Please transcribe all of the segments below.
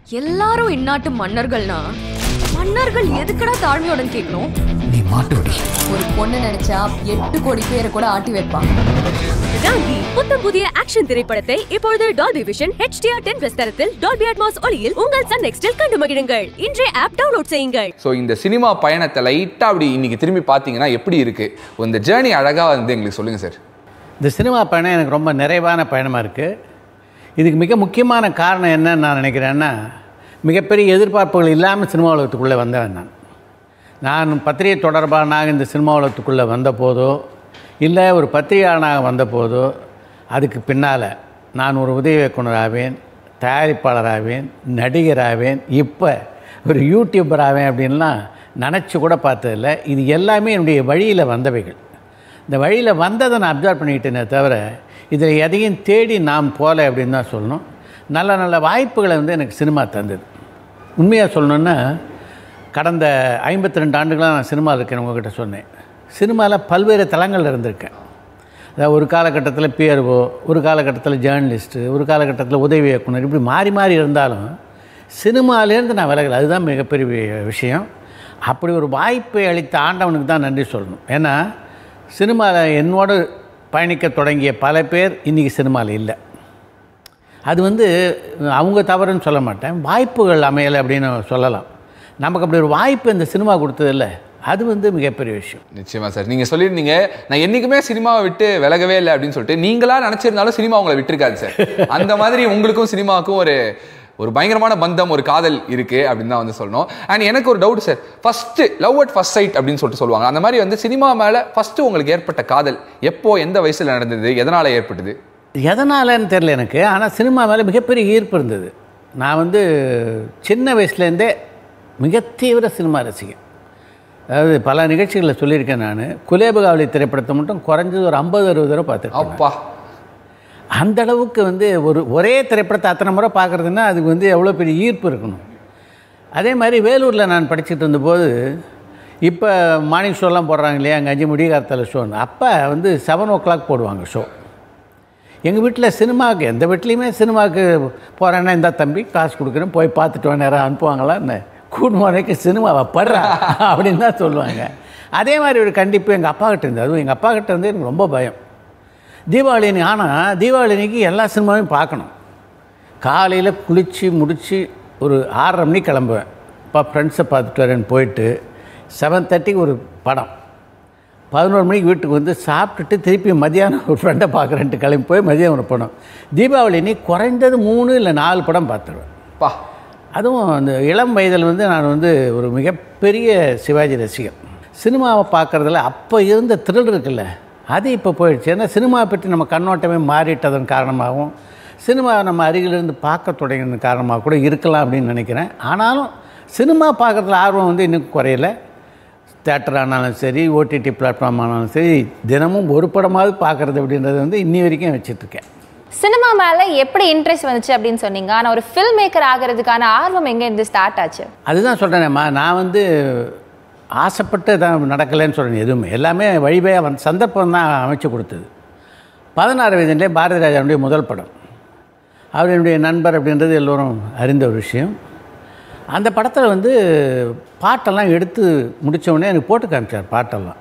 எல்லாரும் இந்நாட்டு மன்னர்கள்னா மன்னர்கள் எதுக்குடா தாழ்மையுடன் கேட்கணும் நீ மாட்டுவடி ஒரு பொண்ணு நினைச்சா எட்டு கோடி பேரை கூட ஆட்டி வைப்பாங்க ராங்கி புத்தம் புதிய ஆக்ஷன் திரைப்படத்தை இப்பொழுது டால்பி விஷன் HDR 10 பிளஸ் தரத்தில் டால்பி அட்மாஸ் ஒளியில் உங்கள் சன் நெக்ஸ்டில் கண்டு மகிழுங்கள் இன்றைய ஆப் டவுன்லோட் செய்யுங்கள் ஸோ இந்த சினிமா பயணத்தை லைட்டாக அப்படி இன்னைக்கு திரும்பி பார்த்தீங்கன்னா எப்படி இருக்கு இந்த ஜேர்னி அழகாக வந்து எங்களுக்கு சொல்லுங்க சார் இந்த சினிமா பயணம் எனக்கு ரொம்ப நிறைவான பயணமாக இருக்குது இதுக்கு மிக முக்கியமான காரணம் என்னன்னு நான் நினைக்கிறேன்னா மிகப்பெரிய எதிர்பார்ப்புகள் இல்லாமல் சினிமா உலகத்துக்குள்ளே வந்தவன் நான் நான் பத்திரிகை தொடர்பானாக இந்த சினிமா உலகத்துக்குள்ளே வந்த போதோ இல்லை ஒரு பத்திரிகையாளனாக வந்த போதோ அதுக்கு பின்னால் நான் ஒரு உதவி இயக்குனராவேன் தயாரிப்பாளராவேன் நடிகராவேன் இப்போ ஒரு யூடியூபர் ஆவேன் அப்படின்லாம் நினச்சி கூட பார்த்ததில்ல இது எல்லாமே என்னுடைய வழியில் வந்தவைகள் இந்த வழியில் வந்ததை நான் அப்சர்வ் பண்ணிக்கிட்டேனே தவிர இதில் எதையும் தேடி நாம் போகல அப்படின்னு தான் சொல்லணும் நல்ல நல்ல வாய்ப்புகளை வந்து எனக்கு சினிமா தந்தது உண்மையாக சொல்லணுன்னா கடந்த ஐம்பத்தி ரெண்டு ஆண்டுகளாக நான் சினிமாவில் இருக்கேன் உங்ககிட்ட சொன்னேன் சினிமாவில் பல்வேறு தளங்கள் இருந்திருக்கேன் அதாவது ஒரு காலகட்டத்தில் பிஆர்ஓ ஒரு காலகட்டத்தில் ஜேர்னலிஸ்ட்டு ஒரு காலகட்டத்தில் உதவி இயக்குனர் இப்படி மாறி மாறி இருந்தாலும் சினிமாலேருந்து நான் விலகலை அதுதான் மிகப்பெரிய விஷயம் அப்படி ஒரு வாய்ப்பை அளித்த ஆண்டவனுக்கு தான் நன்றி சொல்லணும் ஏன்னா சினிமாவில் என்னோடு பயணிக்க தொடங்கிய பல பேர் இன்றைக்கி சினிமாவில் இல்லை அது வந்து அவங்க தவறுன்னு சொல்ல மாட்டேன் வாய்ப்புகள் அமையலை அப்படின்னு சொல்லலாம் நமக்கு அப்படி ஒரு வாய்ப்பு இந்த சினிமா கொடுத்ததில்ல அது வந்து மிகப்பெரிய விஷயம் நிச்சயமா சார் நீங்க சொல்லியிருந்தீங்க நான் என்னைக்குமே சினிமாவை விட்டு விலகவே இல்லை அப்படின்னு சொல்லிட்டு நீங்களா நினைச்சிருந்தாலும் சினிமா உங்களை விட்டுருக்காது சார் அந்த மாதிரி உங்களுக்கும் சினிமாவுக்கும் ஒரு ஒரு பயங்கரமான பந்தம் ஒரு காதல் இருக்கு அப்படின்னு தான் வந்து சொல்லணும் அண்ட் எனக்கு ஒரு doubt sir first love at first sight அப்படின்னு சொல்லிட்டு சொல்லுவாங்க அந்த மாதிரி வந்து சினிமா மேல ஃபர்ஸ்ட் உங்களுக்கு ஏற்பட்ட காதல் எப்போ எந்த வயசுல நடந்தது எதனால ஏற்பட்டது எதனாலன்னு தெரில எனக்கு ஆனால் சினிமா மேலே மிகப்பெரிய ஈர்ப்பு இருந்தது நான் வந்து சின்ன வயசுலேருந்தே மிக தீவிர சினிமா ரசிகன் அதாவது பல நிகழ்ச்சிகளில் சொல்லியிருக்கேன் நான் குலேபகாவலி திரைப்படத்தை மட்டும் குறைஞ்சது ஒரு ஐம்பது அறுபது தடவை பார்த்துருக்கேன் அப்பா அந்த அளவுக்கு வந்து ஒரு ஒரே திரைப்படத்தை அத்தனை முறை பார்க்குறதுன்னா அதுக்கு வந்து எவ்வளோ பெரிய ஈர்ப்பு இருக்கணும் அதே மாதிரி வேலூரில் நான் படிச்சுட்டு இருந்தபோது இப்போ மார்னிங் ஷோலாம் போடுறாங்க இல்லையா அங்கே அஞ்சு முடி காலத்தில் ஷோன்னு அப்போ வந்து செவன் ஓ கிளாக் போடுவாங்க ஷோ எங்கள் வீட்டில் சினிமாவுக்கு எந்த வீட்லேயுமே சினிமாவுக்கு போகிறேன்னா இந்த தம்பி காசு கொடுக்குறேன் போய் பார்த்துட்டு வா நேரம் அனுப்புவாங்களா என்ன கூடுமானைக்கு சினிமாவை படுறா அப்படின்னு தான் சொல்லுவாங்க அதே மாதிரி ஒரு கண்டிப்பு எங்கள் அப்பா கிட்ட இருந்தது அதுவும் எங்கள் அப்பா கிட்ட வந்து எனக்கு ரொம்ப பயம் தீபாவளி அன்னைக்கு ஆனால் தீபாவளி அன்னைக்கு எல்லா சினிமாவையும் பார்க்கணும் காலையில் குளித்து முடித்து ஒரு ஆறரை மணிக்கு கிளம்புவேன் இப்போ ஃப்ரெண்ட்ஸை பார்த்துட்டு வரேன்னு போயிட்டு செவன் தேர்ட்டிக்கு ஒரு படம் பதினோரு மணிக்கு வீட்டுக்கு வந்து சாப்பிட்டுட்டு திருப்பி மதியானம் ஒரு ஃப்ரெண்டை பார்க்குறேன்ட்டு கிளம்பி போய் மதியானம் ஒரு படம் தீபாவளி அன்னைக்கு குறைந்தது மூணு இல்லை நாலு படம் பார்த்துருவேன் பா அதுவும் அந்த இளம் வயதில் வந்து நான் வந்து ஒரு மிகப்பெரிய சிவாஜி ரசிகன் சினிமாவை பார்க்குறதுல அப்போ இருந்த த்ரில் இருக்குல்ல அது இப்போ போயிடுச்சு ஏன்னா சினிமாவை பற்றி நம்ம கண்ணோட்டமே மாறிட்டதன் காரணமாகவும் சினிமா நம்ம அருகிலிருந்து பார்க்க தொடங்கின காரணமாக கூட இருக்கலாம் அப்படின்னு நினைக்கிறேன் ஆனாலும் சினிமா பார்க்குறதுல ஆர்வம் வந்து இன்னும் குறையல தேட்டர் ஆனாலும் சரி ஓடிடி பிளாட்ஃபார்ம் ஆனாலும் சரி தினமும் ஒரு படமாவது பார்க்குறது அப்படின்றது வந்து இன்னி வரைக்கும் வச்சிட்ருக்கேன் சினிமா மேல எப்படி இன்ட்ரெஸ்ட் வந்துச்சு அப்படின்னு சொன்னீங்க ஆனா ஒரு ஃபில்ம் மேக்கர் ஆகிறதுக்கான ஆர்வம் எங்க இருந்து ஸ்டார்ட் ஆச்சு அதுதான் சொல்கிறேனேம்மா நான் வந்து ஆசைப்பட்டு தான் நடக்கலைன்னு சொல்கிறேன் எதுவுமே எல்லாமே வழிபையாக வந்து சந்தர்ப்பம் தான் அமைச்சு கொடுத்தது பதினாறு வயதிலே பாரதி ராஜாவுடைய முதல் படம் அவர் என்னுடைய நண்பர் அப்படின்றது எல்லோரும் அறிந்த ஒரு விஷயம் அந்த படத்தில் வந்து பாட்டெல்லாம் எடுத்து முடிச்ச உடனே எனக்கு போட்டு காமிச்சார் பாட்டெல்லாம்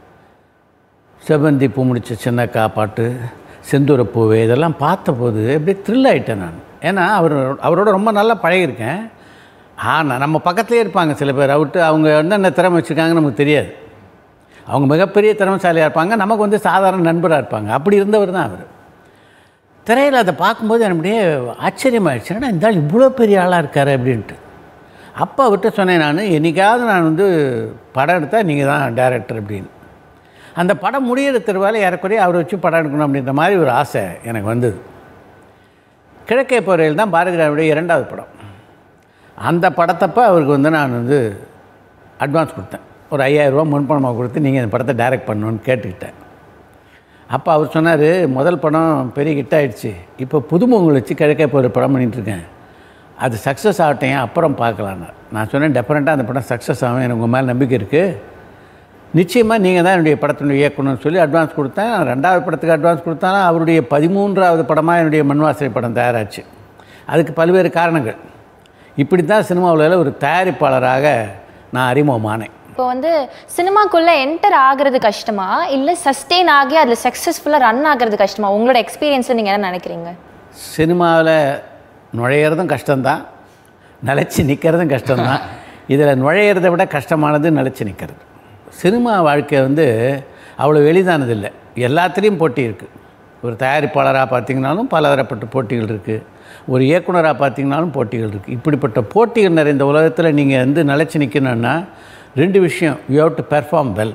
செவ்வந்தி பூ முடிச்ச சின்னக்கா பாட்டு செந்தூர பூவே இதெல்லாம் பார்த்தபோது அப்படியே த்ரில் ஆகிட்டேன் நான் ஏன்னா அவர் அவரோட ரொம்ப நல்லா பழகியிருக்கேன் ஆனால் நம்ம பக்கத்துலேயே இருப்பாங்க சில பேர் அவுட்டு அவங்க என்னென்ன திறமை வச்சுருக்காங்கன்னு நமக்கு தெரியாது அவங்க மிகப்பெரிய திறமைசாலியாக இருப்பாங்க நமக்கு வந்து சாதாரண நண்பராக இருப்பாங்க அப்படி இருந்தவர் தான் அவர் திரையில் அதை பார்க்கும்போது எனக்கு அப்படியே ஆச்சரியமாயிடுச்சு ஏன்னா இந்த ஆள் இவ்வளோ பெரிய ஆளாக இருக்காரு அப்படின்ட்டு அப்போ அவர்கிட்ட சொன்னேன் நான் என்னைக்காவது நான் வந்து படம் எடுத்தால் நீங்கள் தான் டேரக்டர் அப்படின்னு அந்த படம் முடியிற திருவால ஏறக்குறைய அவரை வச்சு படம் எடுக்கணும் அப்படின்ற மாதிரி ஒரு ஆசை எனக்கு வந்தது கிழக்கே போரையில் தான் பாரதியாருடைய இரண்டாவது படம் அந்த படத்தப்போ அவருக்கு வந்து நான் வந்து அட்வான்ஸ் கொடுத்தேன் ஒரு ஐயாயிரரூபா முன்பணமாக கொடுத்து நீங்கள் இந்த படத்தை டைரக்ட் பண்ணணும்னு கேட்டுக்கிட்டேன் அப்போ அவர் சொன்னார் முதல் படம் பெரிய ஹிட் ஆயிடுச்சு இப்போ புதுமுகங்கள் வச்சு கிழக்கே போகிற படம் பண்ணிகிட்ருக்கேன் அது சக்ஸஸ் ஆகட்டையும் அப்புறம் பார்க்கலான்னு நான் சொன்னேன் டெஃபரெண்ட்டாக அந்த படம் சக்ஸஸ் ஆகும் எனக்கு உங்கள் மேலே நம்பிக்கை இருக்குது நிச்சயமாக நீங்கள் தான் என்னுடைய படத்தினுடைய இயக்கணும்னு சொல்லி அட்வான்ஸ் கொடுத்தேன் ரெண்டாவது படத்துக்கு அட்வான்ஸ் கொடுத்தாலும் அவருடைய பதிமூன்றாவது படமாக என்னுடைய மண்வாசனை படம் தயாராச்சு அதுக்கு பல்வேறு காரணங்கள் இப்படி தான் சினிமாவில் ஒரு தயாரிப்பாளராக நான் அறிமுகமானேன் இப்போ வந்து சினிமாக்குள்ள என்டர் ஆகுறது கஷ்டமா இல்ல சஸ்டெயின் ஆகி அதுல சக்சஸ்ஃபுல்லா ரன் ஆகுறது கஷ்டமா உங்களோட எக்ஸ்பீரியன்ஸ் நீங்க என்ன நினைக்கிறீங்க சினிமாவில் நுழையிறதும் கஷ்டம்தான் நிலச்சி நிற்கிறதும் கஷ்டம்தான் இதில் நுழையிறதை விட கஷ்டமானது நிலச்சி நிற்கிறது சினிமா வாழ்க்கை வந்து அவ்வளோ எளிதானது இல்லை எல்லாத்துலேயும் போட்டி இருக்குது ஒரு தயாரிப்பாளராக பார்த்தீங்கனாலும் பலதரப்பட்ட போட்டிகள் இருக்குது ஒரு இயக்குனராக பார்த்தீங்கனாலும் போட்டிகள் இருக்குது இப்படிப்பட்ட போட்டிகள் நிறைந்த உலகத்தில் நீங்கள் வந்து நிலச்சி நிற்கணுன்னா ரெண்டு விஷயம் you have to perform well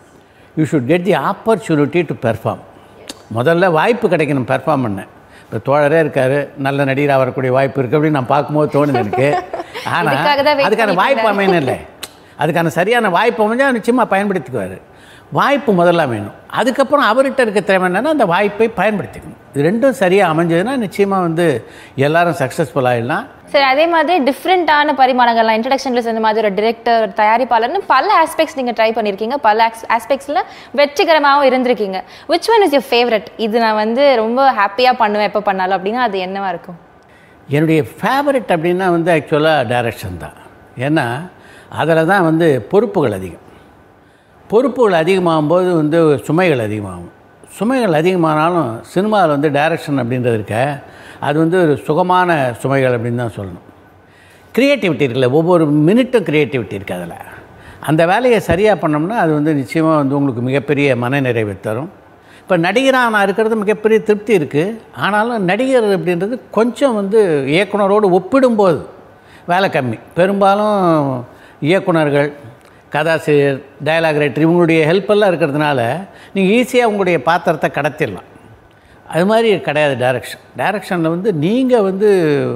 you should get the opportunity to perform முதல்ல வாய்ப்பு கிடைக்கணும் பெர்ஃபார்ம் பண்ண இப்போ தோழரே இருக்கார் நல்ல நடிகராக வரக்கூடிய வாய்ப்பு இருக்குது அப்படின்னு நான் பார்க்கும்போது தோணுது எனக்கு இதுக்காக தான் ஆனால் wait அதுக்கான பண்ணிட்டு வாய்ப்பு இருந்தாரு. அமையணும் இல்லை அதுக்கான சரியான வாய்ப்பு அமைஞ்சால் நிச்சயமாக பயன்படுத்திக்குவார் வாய்ப்பு முதல்ல அமையணும் அதுக்கப்புறம் அவர்கிட்ட இருக்க திறமை என்னன்னா அந்த வாய்ப்பை பயன்படுத்திக்கணும் இது ரெண்டும் சரியாக அமைஞ்சதுன்னா நிச்சயமாக வந்து எல்லாரும் சக்ஸஸ்ஃபுல் ஆகிடலாம் சரி அதே மாதிரி டிஃப்ரெண்டான பரிமாணங்கள்லாம் இன்ட்ரடக்ஷன்ல சொன்ன மாதிரி ஒரு டிரெக்டர் தயாரிப்பாளர்னு பல ஆஸ்பெக்ட்ஸ் நீங்க ட்ரை பண்ணியிருக்கீங்க பல ஆஸ்பெக்ட்ஸ்ல வெற்றிகரமாகவும் இருந்திருக்கீங்க which one is your favourite இது நான் வந்து ரொம்ப ஹாப்பியா பண்ணுவேன் எப்போ பண்ணாலும் அப்படின்னா அது என்னவா இருக்கும் என்னுடைய ஃபேவரட் அப்படின்னா வந்து ஆக்சுவலாக டைரக்ஷன் தான் ஏன்னா அதில் தான் வந்து பொறுப்புகள் அதிகம் பொறுப்புகள் அதிகமாகும் போது வந்து சுமைகள் அதிகமாகும் சுமைகள் அதிகமானாலும் சினிமாவில் வந்து டைரக்ஷன் அப்படின்றது இருக்க அது வந்து ஒரு சுகமான சுமைகள் அப்படின்னு தான் சொல்லணும் க்ரியேட்டிவிட்டி இருக்குல்ல ஒவ்வொரு மினிட்டும் க்ரியேட்டிவிட்டி இருக்குது அதில் அந்த வேலையை சரியாக பண்ணோம்னா அது வந்து நிச்சயமாக வந்து உங்களுக்கு மிகப்பெரிய மனநிறைவை தரும் இப்போ நடிகராக நான் இருக்கிறது மிகப்பெரிய திருப்தி இருக்குது ஆனாலும் நடிகர் அப்படின்றது கொஞ்சம் வந்து இயக்குனரோடு ஒப்பிடும்போது வேலை கம்மி பெரும்பாலும் இயக்குனர்கள் கதாசிரியர் டயலாக் ரைட்டர் இவங்களுடைய ஹெல்ப்பெல்லாம் இருக்கிறதுனால நீங்கள் ஈஸியாக உங்களுடைய பாத்திரத்தை கடத்திடலாம் அது மாதிரி கிடையாது டைரக்ஷன் டைரக்ஷனில் வந்து நீங்கள் வந்து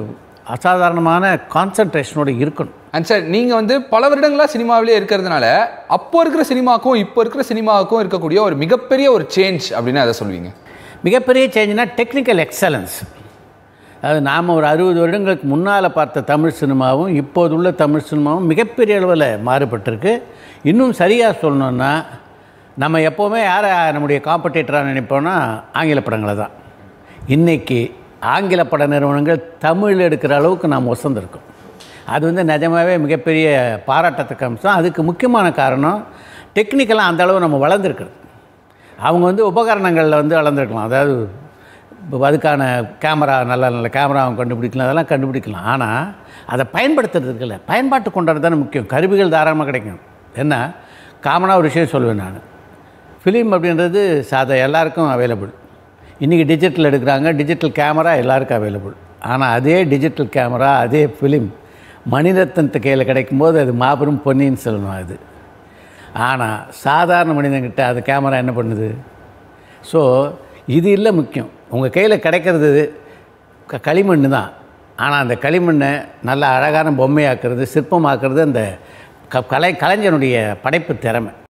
அசாதாரணமான கான்சன்ட்ரேஷனோடு இருக்கணும் அண்ட் சார் நீங்க வந்து பல வருடங்களா சினிமாவிலே இருக்கிறதுனால அப்போ இருக்கிற சினிமாக்கும் இப்போ இருக்கிற சினிமாவுக்கும் இருக்கக்கூடிய ஒரு மிகப்பெரிய ஒரு சேஞ்ச் அப்படின்னு அதை சொல்லுவீங்க மிகப்பெரிய சேஞ்ச்னா டெக்னிக்கல் எக்ஸலன்ஸ் அது நாம் ஒரு அறுபது வருடங்களுக்கு முன்னால் பார்த்த தமிழ் சினிமாவும் இப்போதுள்ள தமிழ் சினிமாவும் மிகப்பெரிய அளவில் மாறுபட்டிருக்கு இன்னும் சரியாக சொல்லணுன்னா நம்ம எப்போவுமே யாரை நம்முடைய காம்படிட்டராக நினைப்போம்னா ஆங்கில படங்களை தான் இன்றைக்கி ஆங்கில பட நிறுவனங்கள் தமிழ் எடுக்கிற அளவுக்கு நாம் வசந்திருக்கோம் அது வந்து நிஜமாகவே மிகப்பெரிய பாராட்டத்துக்கு அம்சம் அதுக்கு முக்கியமான காரணம் டெக்னிக்கலாக அந்த அளவு நம்ம வளர்ந்துருக்குறது அவங்க வந்து உபகரணங்களில் வந்து வளர்ந்துருக்கலாம் அதாவது இப்போ அதுக்கான கேமரா நல்ல நல்ல கேமரா அவங்க கண்டுபிடிக்கலாம் அதெல்லாம் கண்டுபிடிக்கலாம் ஆனால் அதை பயன்படுத்துறது இருக்குல்ல பயன்பாட்டு கொண்டாடு தானே முக்கியம் கருவிகள் தாராளமாக கிடைக்கும் என்ன காமனாக ஒரு விஷயம் சொல்லுவேன் நான் ஃபிலிம் அப்படின்றது சாதா எல்லாருக்கும் அவைலபிள் இன்றைக்கி டிஜிட்டல் எடுக்கிறாங்க டிஜிட்டல் கேமரா எல்லாருக்கும் அவைலபிள் ஆனால் அதே டிஜிட்டல் கேமரா அதே ஃபிலிம் மணிரத்னத்து கையில் கிடைக்கும்போது அது மாபெரும் பொன்னியின் செல்வம் அது ஆனால் சாதாரண மனிதன்கிட்ட அது கேமரா என்ன பண்ணுது ஸோ இது இல்லை முக்கியம் உங்கள் கையில் கிடைக்கிறது க களிமண் தான் ஆனால் அந்த களிமண்ணை நல்ல அழகான பொம்மையாக்குறது சிற்பமாக்குறது அந்த க கலை கலைஞனுடைய படைப்பு திறமை